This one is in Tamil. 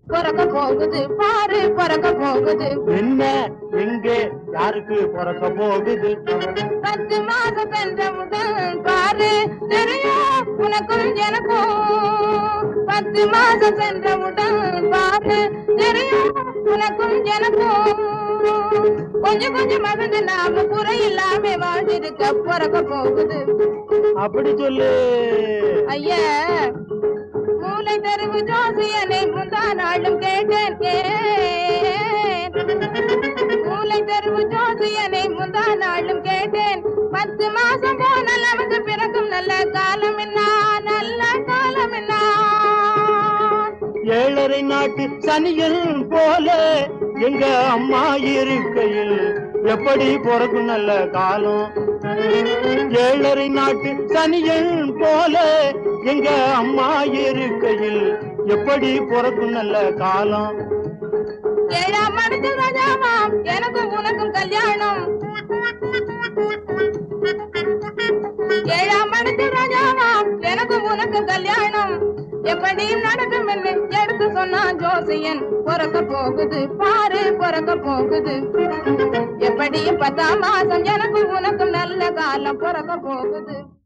பிறக்க போகுது பாரு பிறக்க போகுது என்ன எங்கே யாருக்கு பிறக்க போகுது பத்து மாசம் சென்றவுடன் பாரு தெரியும் உனக்கும் எனக்கும் பத்து மாசம் சென்றவுடன் பாரு தெரியும் உனக்கும் எனக்கும் கொஞ்சம் கொஞ்சம் மகிழ்ந்து நாம குறையில்லாம வாழ்ந்திருக்க பிறக்க போகுது அப்படி சொல்லு ஐயா மூளை தெருவு ஜோசியனை முந்தா நாளும் கேட்டேன் கேட்டேன். மூளை தெருவு ஜோசியனை முந்தா நாளும் கேட்டேன் பத்து மாசம் போனால் நமக்கு பிறக்கும் நல்ல காலம் என்ன நல்ல காலம் என்ன ஏழரை நாட்டு சனியன் போல எங்க அம்மா இருக்கையில் எப்படி பிறக்கும் நல்ல காலம் ஏழரை நாட்டு சனியன் போல எங்க அம்மா இருக்கையில் எப்படி பிறக்கும் நல்ல காலம் ஏழாம் மடத்தில் ராஜாவாம் எனக்கும் உனக்கும் கல்யாணம் ஏழாம் மடத்தில் ராஜாவாம் எனக்கும் உனக்கும் கல்யாணம் எப்படியும் நடக்கும் என்று எடுத்து சொன்னான் ஜோசியன் பிறக்க போகுது பாரு பிறக்க போகுது எப்படியும் பத்தாம் மாசம் எனக்கும் உனக்கும் நல்ல காலம் பிறக்க போகுது